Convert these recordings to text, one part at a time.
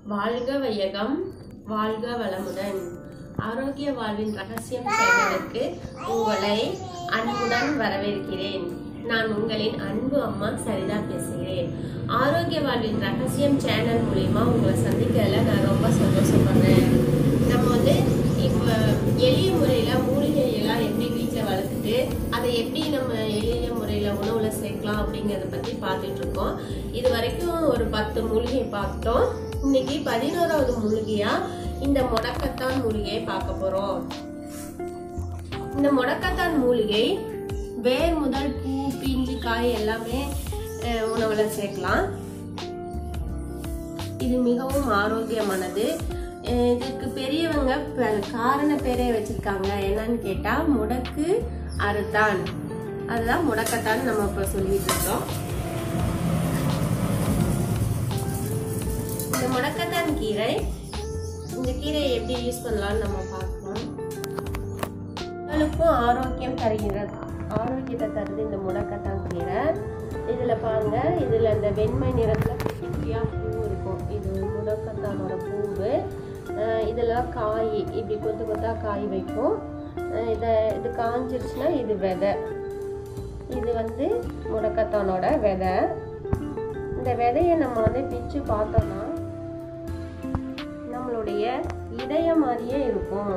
வாழ்க வையகம் வாழ்க வளமுடன் ஆரோக்கிய வாழ்வின் ரகசியம் சேனலுக்கு உங்களை அன்புடன் வரவேற்கிறேன் நான் உங்களின் அன்பு அம்மா சரிதா பேசுகிறேன் ஆரோக்கிய வாழ்வின் ரகசியம் சேனல் மூலிமா உங்களை சந்திக்கிறதுல நான் ரொம்ப சந்தோஷப்படுறேன் நம்ம வந்து இப்போ எளிய முறையில் மூலிகையெல்லாம் எப்படி வீட்டில் வளர்த்துட்டு அதை எப்படி நம்ம எளிய முறையில் உணவில் சேர்க்கலாம் அப்படிங்கிறத பற்றி பார்த்துட்டு இருக்கோம் இது வரைக்கும் ஒரு பத்து மூலிகை பார்த்தோம் இன்னைக்கு பதினோராவது மூலிகையா இந்த முடக்கத்தான் மூலிகையை பார்க்க போறோம் இந்த முடக்கத்தான் மூலிகை வேர் முதல் பூ பிஞ்சு காய் எல்லாமே அஹ், உணவுல சேர்க்கலாம் இது மிகவும் ஆரோக்கியமானது அஹ், இதுக்கு பெரியவங்க ப- காரண பேரே வச்சிருக்காங்க என்னன்னு கேட்டா முடக்கு அறுத்தான் அதுதான் முடக்கத்தான் நம்ம இப்ப சொல்லிட்டு இருக்கோம் இந்த முடக்கத்தான் கீரை இந்த கீரையை எப்படி யூஸ் பண்ணலாம்னு நம்ம பார்க்கலாம் உடலுக்கும் ஆரோக்கியம் தருகிறது ஆரோக்கியத்தை தருது இந்த முடக்கத்தான் கீரை இதில் பாருங்க இதில் இந்த வெண்மை நிறத்தில் குட்டி குட்டியாக பூ இருக்கும் இது முடக்கத்தானோட பூவு அஹ் இதெல்லாம் காய் இப்படி கொத்து கொத்தா காய் வைக்கும் அஹ் இதை இது காஞ்சிருச்சுன்னா இது விதை இது வந்து முடக்கத்தானோட விதை இந்த விதையை நம்ம வந்து பிச்சு பார்த்தோம்னா நம்மளுடைய இதயம் மாதிரியே இருக்கும்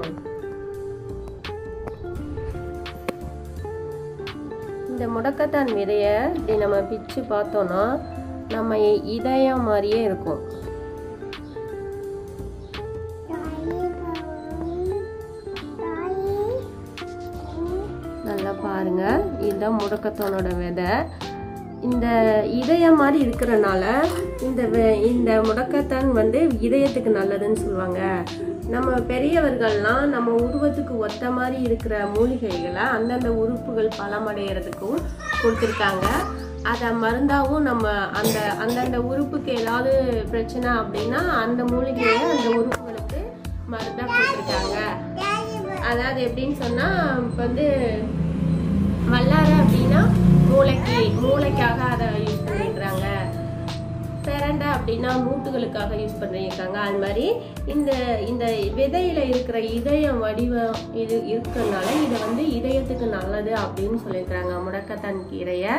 இந்த முடக்கத்தான் விதைய இப்படி நம்ம பிச்சு பார்த்தோம்னா நம்ம இதயம் மாதிரியே இருக்கும் நல்லா பாருங்க இதுதான் முடக்கத்தானோட விதை இந்த இதயம் மாதிரி இருக்கிறனால இந்த வெ- இந்த முடக்கத்தான் வந்து இதயத்துக்கு நல்லதுன்னு சொல்லுவாங்க நம்ம பெரியவர்கள்லாம் நம்ம உருவத்துக்கு ஒத்த மாதிரி இருக்கிற மூலிகைகளை அந்தந்த உறுப்புகள் பலமடைகிறதுக்கும் கொடுத்துருக்காங்க அதை மருந்தாகவும் நம்ம அந்த அந்தந்த உறுப்புக்கு ஏதாவது பிரச்சனை அப்படின்னா அந்த மூலிகையை அந்த உறுப்புகளுக்கு மருந்தாக கொடுத்துருக்காங்க அதாவது எப்படின்னு சொன்னா இப்ப வந்து வல்லாரை அப்படின்னா மூளைக்கு மூளைக்காக அதை யூஸ் பண்ணிக்கிறாங்க பிரண்டை அப்படின்னா மூட்டுகளுக்காக யூஸ் பண்ணியிருக்காங்க அது மாதிரி இந்த இந்த விதையில இருக்கிற இதயம் வடிவம் இது இருக்கிறதுனால இதை வந்து இதயத்துக்கு நல்லது அப்படின்னு சொல்லியிருக்கிறாங்க முடக்கத்தான் கீரையை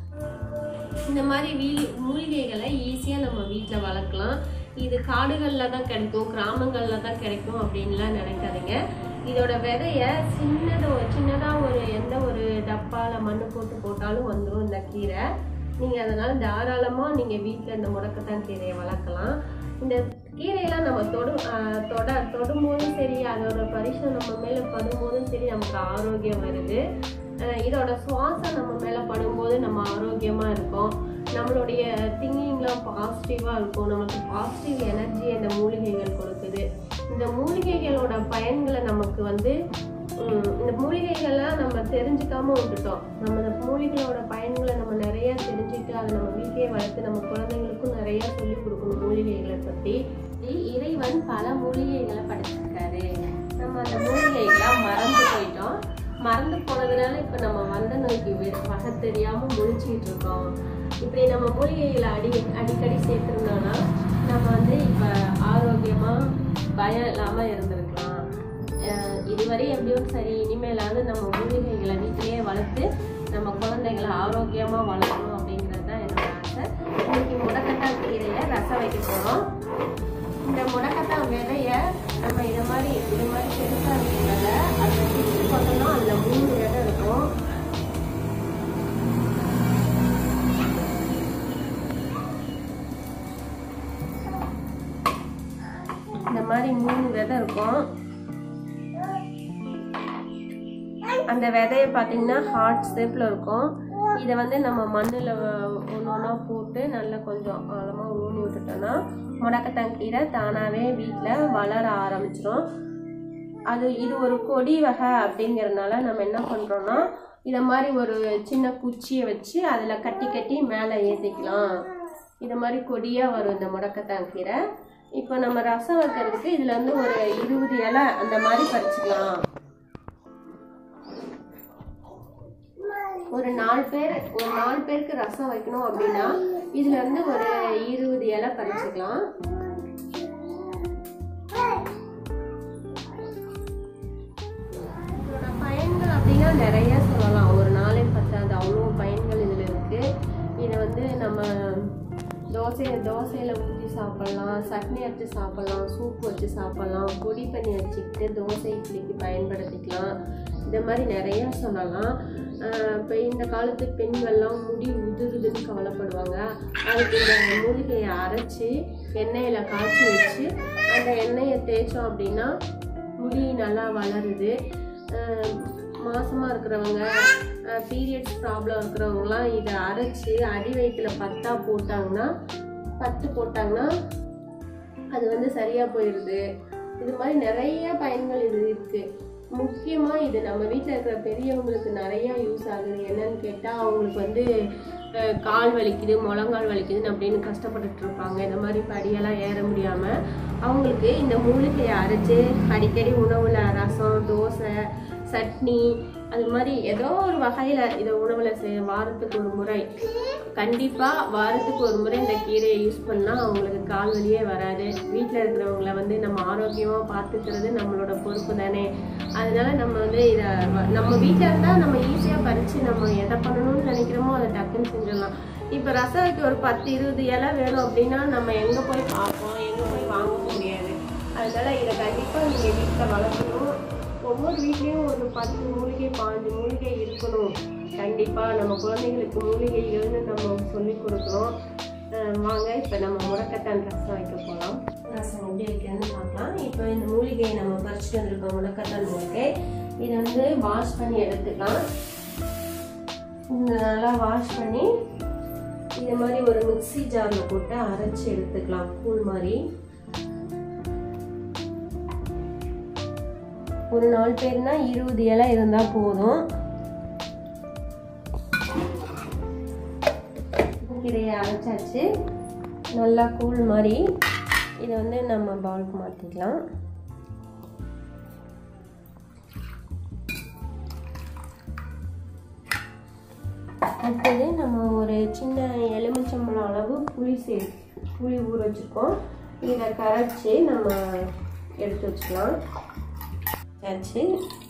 இந்த மாதிரி வீ மூலிகைகளை ஈஸியாக நம்ம வீட்டில் வளர்க்கலாம் இது காடுகளில் தான் கிடைக்கும் கிராமங்களில் தான் கிடைக்கும் அப்படின்லாம் நினைக்காதீங்க இதோட விதைய சின்னதோ சின்னதாக ஒரு எந்த ஒரு டப்பாவில் மண்ணு போட்டு போட்டாலும் வந்துடும் இந்த கீரை நீங்கள் அதனால் தாராளமாக நீங்கள் வீட்டில் இந்த முடக்கத்தான் கீரையை வளர்க்கலாம் இந்த கீரையெல்லாம் நம்ம தொடு ஆஹ் தொட தொடும்போதும் சரி அதோட பரிசம் நம்ம மேலே படும்போதும் சரி நமக்கு ஆரோக்கியம் வருது அஹ் இதோட சுவாசம் நம்ம மேலே படும்போது நம்ம ஆரோக்கியமாக இருக்கோம் நம்மளுடைய திங்கிங்லாம் பாசிட்டிவாக இருக்கும் நமக்கு பாசிட்டிவ் எனர்ஜி இந்த மூலிகைகள் கொடுக்குது இந்த மூலிகைகளோட பயன்களை நமக்கு வந்து உம், இந்த மூலிகைகள்லாம் நம்ம தெரிஞ்சுக்காம விட்டுட்டோம் நம்ம இந்த மூலிகைகளோட பயன்களை நம்ம நிறைய தெரிஞ்சுட்டு அதை நம்ம வீட்டிலேயே வளர்த்து நம்ம குழந்தைங்களுக்கும் நிறைய சொல்லிக் கொடுக்கணும் மூலிகைகளை பற்றி இறைவன் பல மூலிகைகளை படைச்சிருக்காரு நம்ம அந்த மூலிகைகளை மறந்து போயிட்டோம் மறந்து போனதுனால இப்போ நம்ம வந்த நோய்க்கு வே- வகை தெரியாமல் முழிச்சிட்டு இருக்கோம் இப்படி நம்ம மூலிகைகளை அடி அடிக்கடி சேர்த்துருந்தோம்னா நம்ம வந்து இப்போ ஆரோக்கியமாக பயம் இல்லாமல் இருந்திருக்கலாம் அஹ் இதுவரை எப்படியும் சரி இனிமேலாவது நம்ம மூலிகைகளை வீட்டிலேயே வளர்த்து நம்ம குழந்தைகளை ஆரோக்கியமாக வளர்க்கணும் அப்படிங்கிறது தான் என்னோட ஆசை இன்னைக்கு முடக்கத்தான் கீரையை ரசம் வைக்க போகிறோம் இந்த முடக்கத்தான் விதைய நம்ம இதை மாதிரி இது மாதிரி பெருசாக இருக்கிறதால அதை பிடிச்சி பார்த்தோம்னா அதில் மூணு விதை இருக்கும் இந்த மாதிரி மூணு விதை இருக்கும் அந்த விதைய பார்த்தீங்கன்னா ஹார்ட் ஷேப்பில் இருக்கும் இதை வந்து நம்ம மண்ணில் ஒன்று ஒன்றா போட்டு நல்லா கொஞ்சம் ஆழமாக ஊனி விட்டுட்டோம்னா முடக்கத்தான் கீரை தானாகவே வீட்டில் வளர ஆரம்பிச்சிடும் அது இது ஒரு கொடி வகை அப்படிங்கிறதுனால நம்ம என்ன பண்ணுறோம்னா இதை மாதிரி ஒரு சின்ன குச்சியை வச்சு அதில் கட்டி கட்டி மேலே ஏற்றிக்கலாம் இது மாதிரி கொடியாக வரும் இந்த முடக்கத்தான் கீரை இப்போ நம்ம ரசம் வைக்கிறதுக்கு இதில் வந்து ஒரு இருபது இலை அந்த மாதிரி பறிச்சுக்கலாம் ஒரு நாலு பேர் ஒரு நாலு பேருக்கு ரசம் வைக்கணும் அப்படின்னா இதுல இருந்து ஒரு இருபது இலை பறிச்சுக்கலாம் தோசையை தோசையில் ஊற்றி சாப்பிட்லாம் சட்னி அரைச்சி சாப்பிட்லாம் சூப் வச்சு சாப்பிட்லாம் பொடி பண்ணி வச்சுக்கிட்டு தோசை இட்லிக்கு பயன்படுத்திக்கலாம் இந்த மாதிரி நிறையா சொல்லலாம் இப்போ இந்த காலத்து பெண்கள்லாம் முடி உதிருதுன்னு கவலைப்படுவாங்க அதுக்கு இந்த மூலிகையை அரைச்சி எண்ணெயில் காய்ச்சி வச்சு அந்த எண்ணெயை தேய்ச்சோம் அப்படின்னா முடி நல்லா வளருது அஹ் மாசமா இருக்கிறவங்க பீரியட்ஸ் ப்ராப்ளம் இருக்கிறவங்கலாம் இதை அரைச்சி அடி வயிற்றுல பத்தா போட்டாங்கன்னா பத்து போட்டாங்கன்னா அது வந்து சரியா போயிடுது இது மாதிரி நிறைய பயன்கள் இது இருக்கு முக்கியமா இது நம்ம வீட்டில் இருக்கிற பெரியவங்களுக்கு நிறைய யூஸ் ஆகுது என்னன்னு கேட்டால் அவங்களுக்கு வந்து அஹ், கால் வலிக்குது முழங்கால் வலிக்குதுன்னு அப்படின்னு கஷ்டப்பட்டுட்டு இருப்பாங்க இந்த மாதிரி படியெல்லாம் ஏற முடியாம அவங்களுக்கு இந்த மூலிகையை அரைச்சு அடிக்கடி உணவுல ரசம் தோசை சட்னி அது மாதிரி ஏதோ ஒரு வகையில இதை உணவுல செய்ய வாரத்துக்கு ஒரு முறை கண்டிப்பா வாரத்துக்கு ஒரு முறை இந்த கீரையை யூஸ் பண்ணா அவங்களுக்கு கால் வலியே வராது வீட்டில் இருக்கிறவங்கள வந்து நம்ம ஆரோக்கியமா பார்த்துக்கிறது நம்மளோட பொறுப்பு தானே அதனால நம்ம வந்து இதை நம்ம வீட்டில் இருந்தா நம்ம ஈஸியா பறிச்சு நம்ம எதை பண்ணணும்னு நினைக்கிறோமோ அதை டக்குன்னு செஞ்சிடலாம் இப்போ ரசத்துக்கு ஒரு பத்து இருபது இலை வேணும் அப்படின்னா நம்ம எங்க போய் பார்ப்போம் எங்க போய் வாங்க முடியாது அதனால இதை கண்டிப்பா நீங்க வீட்டில் வளர்க்கணும் ஒவ்வொரு வீட்லேயும் ஒரு பத்து மூலிகை பாஞ்சு மூலிகை இருக்கணும் கண்டிப்பாக நம்ம குழந்தைங்களுக்கு மூலிகைகள்னு நம்ம சொல்லி கொடுக்குறோம் அஹ் வாங்க இப்போ நம்ம முடக்கத்தான் ரசம் வைக்க போகலாம் ரசம் எப்படி வைக்கிறதுன்னு பார்க்கலாம் இப்போ இந்த மூலிகையை நம்ம பறிச்சுட்டு வந்திருக்கோம் முடக்கத்தான் மூலிகை இதை வந்து வாஷ் பண்ணி எடுத்துக்கலாம் இந்த நல்லா வாஷ் பண்ணி இது மாதிரி ஒரு மிக்ஸி ஜாரில் போட்டு அரைச்சி எடுத்துக்கலாம் கூழ் மாதிரி ஒரு நாலு பேர்னா இருபது இலை இருந்தால் போதும் கீரையை அரைச்சாச்சு நல்லா கூழ் மாதிரி இதை வந்து நம்ம பவுலுக்கு மாற்றிக்கலாம் அடுத்தது நம்ம ஒரு சின்ன எலுமிச்சம்பழம் அளவு புளி சே புளி ஊற வச்சுருக்கோம் இதை கரைச்சி நம்ம எடுத்து வச்சுக்கலாம் வச்சு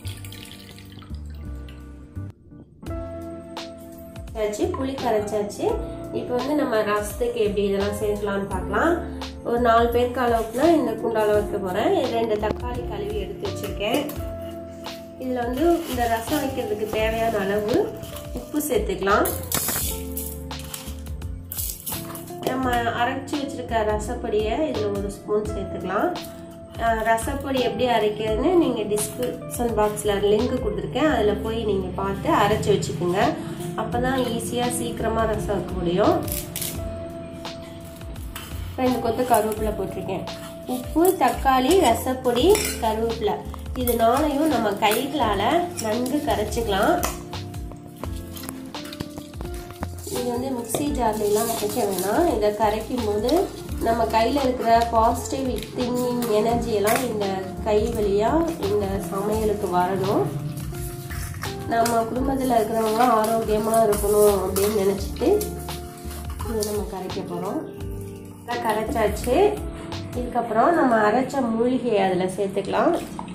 வச்சு புளி கரைச்சாச்சு இப்போ வந்து நம்ம ரசத்துக்கு எப்படி இதெல்லாம் சேர்க்கலாம்னு பார்க்கலாம் ஒரு நாலு பேருக்கு அளவுக்குனா இந்த குண்டால வைக்க போகிறேன் ரெண்டு தக்காளி கழுவி எடுத்து வச்சுருக்கேன் இதில் வந்து இந்த ரசம் வைக்கிறதுக்கு தேவையான அளவு உப்பு சேர்த்துக்கலாம் நம்ம அரைச்சி வச்சிருக்க ரசப்பொடியை இதில் ஒரு ஸ்பூன் சேர்த்துக்கலாம் அஹ் ரசப்பொடி எப்படி அரைக்கிறதுன்னு நீங்கள் டிஸ்கிரிப்ஷன் பாக்ஸில் லிங்க் கொடுத்துருக்கேன் அதில் போய் நீங்கள் பார்த்து அரைச்சி வச்சுக்கோங்க அப்போ தான் ஈஸியாக சீக்கிரமாக ரசம் வைக்க முடியும் ரெண்டு கொத்து கருவேப்பிலை போட்டிருக்கேன் உப்பு தக்காளி ரசப்பொடி கருவேப்பிலை இது நாளையும் நம்ம கைகளால் நன்கு கரைச்சிக்கலாம் இது வந்து மிக்ஸி ஜார்லாம் அரைக்க வேணாம் இதை கரைக்கும் போது நம்ம கையில் இருக்கிற பாசிட்டிவ் திங்கிங் எனர்ஜி எல்லாம் இந்த கை வழியாக இந்த சமையலுக்கு வரணும் நம்ம குடும்பத்தில் இருக்கிறவங்களாம் ஆரோக்கியமாக இருக்கணும் அப்படின்னு நினச்சிட்டு இதை நம்ம கரைக்க போகிறோம் நல்லா கரைச்சாச்சு இதுக்கப்புறம் நம்ம அரைச்ச மூலிகையை அதில் சேர்த்துக்கலாம்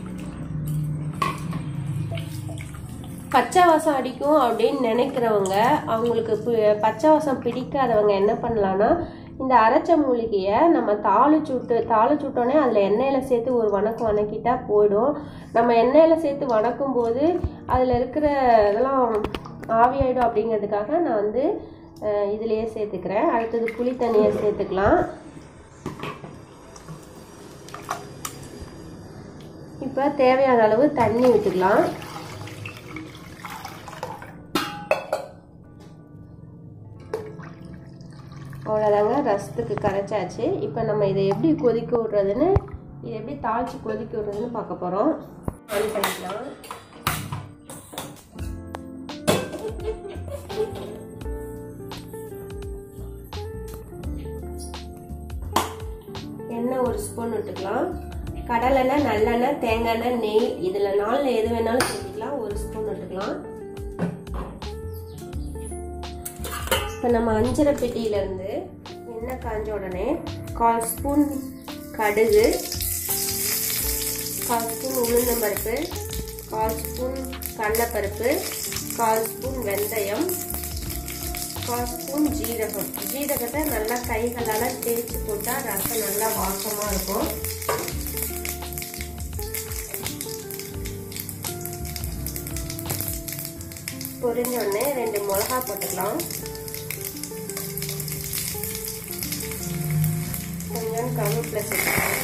பச்சை வாசம் அடிக்கும் அப்படின்னு நினைக்கிறவங்க அவங்களுக்கு பி- பச்சை வாசம் பிடிக்காதவங்க என்ன பண்ணலான்னா இந்த அரைச்ச மூலிகையை நம்ம தாளிச்சு விட்டு தாளிச்சு விட்டோன்னே அதில் எண்ணெயில் சேர்த்து ஒரு வணக்கம் வணக்கிட்டா போயிடும் நம்ம எண்ணெயில் சேர்த்து வணக்கும் போது அதில் இருக்கிற இதெல்லாம் ஆவியாயிடும் அப்படிங்கிறதுக்காக நான் வந்து அஹ், இதுலயே சேர்த்துக்கிறேன் அடுத்தது புளி தண்ணியை சேர்த்துக்கலாம் இப்போ தேவையான அளவு தண்ணி விட்டுக்கலாம் அவ்வளோதாங்க ரசத்துக்கு கரைச்சாச்சு இப்போ நம்ம இதை எப்படி கொதிக்க விடுறதுன்னு இதை எப்படி தாளிச்சு கொதிக்க விடுறதுன்னு பார்க்க போகிறோம் ஆன் பண்ணிக்கலாம் எண்ணெய் ஒரு ஸ்பூன் விட்டுக்கலாம் கடலெண்ணெய் நல்லெண்ணெய் தேங்காய் எண்ணெய் நெய் இதில் நாளில் எது வேணாலும் செஞ்சுக்கலாம் ஒரு ஸ்பூன் விட்டுக்கலாம் இப்போ நம்ம அஞ்சரை பெட்டியிலேருந்து எண்ணெய் காஞ்ச உடனே கால் ஸ்பூன் கடுகு கால் ஸ்பூன் உளுந்தம்பருப்பு கால் ஸ்பூன் கடலைப்பருப்பு கால் ஸ்பூன் வெந்தயம் முக்கால் ஸ்பூன் ஜீரகம் ஜீரகத்தை நல்லா கைகளால் தேய்ச்சி போட்டால் ரசம் நல்லா வாசமாக இருக்கும் பொரிஞ்சோடனே ரெண்டு மிளகா போட்டுக்கலாம் கொஞ்சம் கருவேப்பிலை சேர்த்துக்கலாம்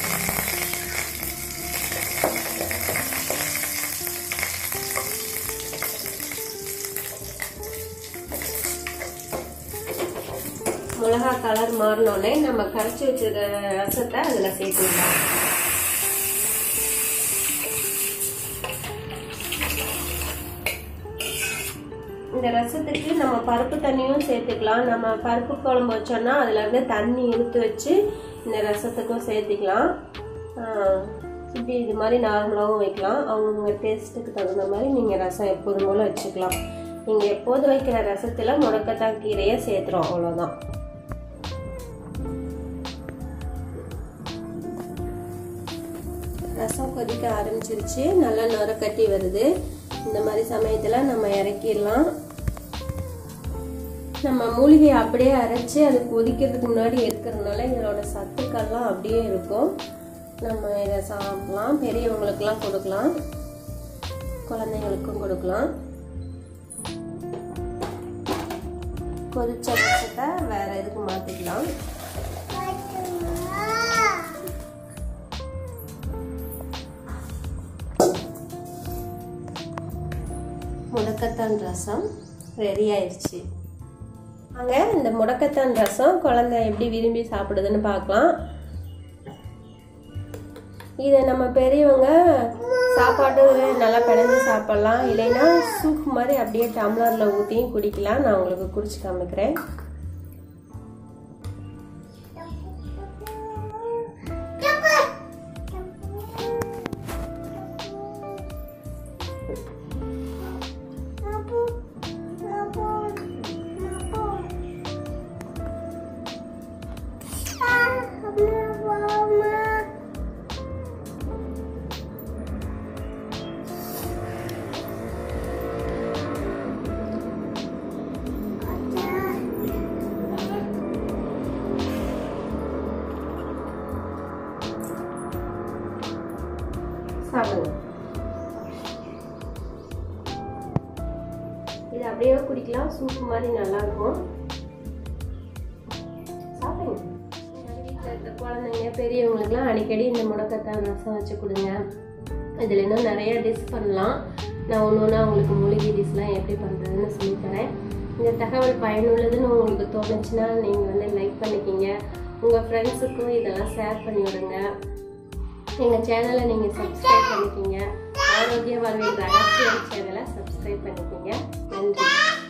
மிளகா கலர் மாறினோடனே நம்ம கரைச்சி வச்சிருக்க ரசத்தை அதில் சேர்த்துக்கலாம் இந்த ரசத்துக்கு நம்ம பருப்பு தண்ணியும் சேர்த்துக்கலாம் நம்ம பருப்பு குழம்பு வச்சோம்னா அதில் இருந்து தண்ணி இழுத்து வச்சு இந்த ரசத்துக்கும் சேர்த்துக்கலாம் இப்படி இது மாதிரி நார்மலாகவும் வைக்கலாம் அவங்கவுங்க டேஸ்ட்டுக்கு தகுந்த மாதிரி நீங்கள் ரசம் எப்போதும் போல் வச்சுக்கலாம் நீங்கள் எப்போது வைக்கிற ரசத்தில் முடக்கத்தான் கீரையை சேர்த்துறோம் அவ்வளோதான் ரசம் கொதிக்க ஆரம்பிச்சிருச்சு நல்லா நுர கட்டி வருது இந்த மாதிரி சமயத்தில் நம்ம இறக்கிடலாம் நம்ம மூலிகையை அப்படியே அரைச்சி அது கொதிக்கிறதுக்கு முன்னாடி இருக்கிறதுனால இதோட சத்துக்கள்லாம் அப்படியே இருக்கும் நம்ம இதை சாப்பிடலாம் பெரியவங்களுக்கெல்லாம் கொடுக்கலாம் குழந்தைங்களுக்கும் கொடுக்கலாம் கொதிச்ச ரசத்தை வேற எதுக்கு மாற்றிக்கலாம் முடக்கத்தான் ரசம் ரெடி ஆயிடுச்சு அங்கே இந்த முடக்கத்தான் ரசம் குழந்தை எப்படி விரும்பி சாப்பிடுதுன்னு பார்க்கலாம் இதை நம்ம பெரியவங்க சாப்பாடு நல்லா பிணைஞ்சு சாப்பிட்லாம் இல்லைன்னா சூப் மாதிரி அப்படியே டம்ளரில் ஊற்றியும் குடிக்கலாம் நான் உங்களுக்கு குடிச்சு காமிக்கிறேன் சாப்பிடுங்க இது அப்படியே குடிக்கலாம் சூப் மாதிரி நல்லா இருக்கும் சாப்பிடுங்க வீட்டில் இருக்க குழந்தைங்க பெரியவங்களுக்குலாம் அடிக்கடி இந்த முடக்கத்தான் ரசம் வச்சு கொடுங்க இதில் இன்னும் நிறைய டிஷ் பண்ணலாம் நான் ஒன்று ஒன்றா உங்களுக்கு மூலிகை டிஷ்லாம் எப்படி பண்ணுறதுன்னு சொல்லித்தரேன் இந்த தகவல் பயனுள்ளதுன்னு உங்களுக்கு தோணுச்சுன்னா நீங்கள் வந்து லைக் பண்ணிக்கிங்க உங்கள் ஃப்ரெண்ட்ஸுக்கும் இதெல்லாம் ஷேர் பண்ணி விடுங்க எங்கள் சேனலை நீங்கள் சப்ஸ்கிரைப் பண்ணிக்கிங்க ஆரோக்கிய வாழ்வின் ரகசியம் சேனலை சப்ஸ்கிரைப் பண்ணிக்கிங்க நன்றி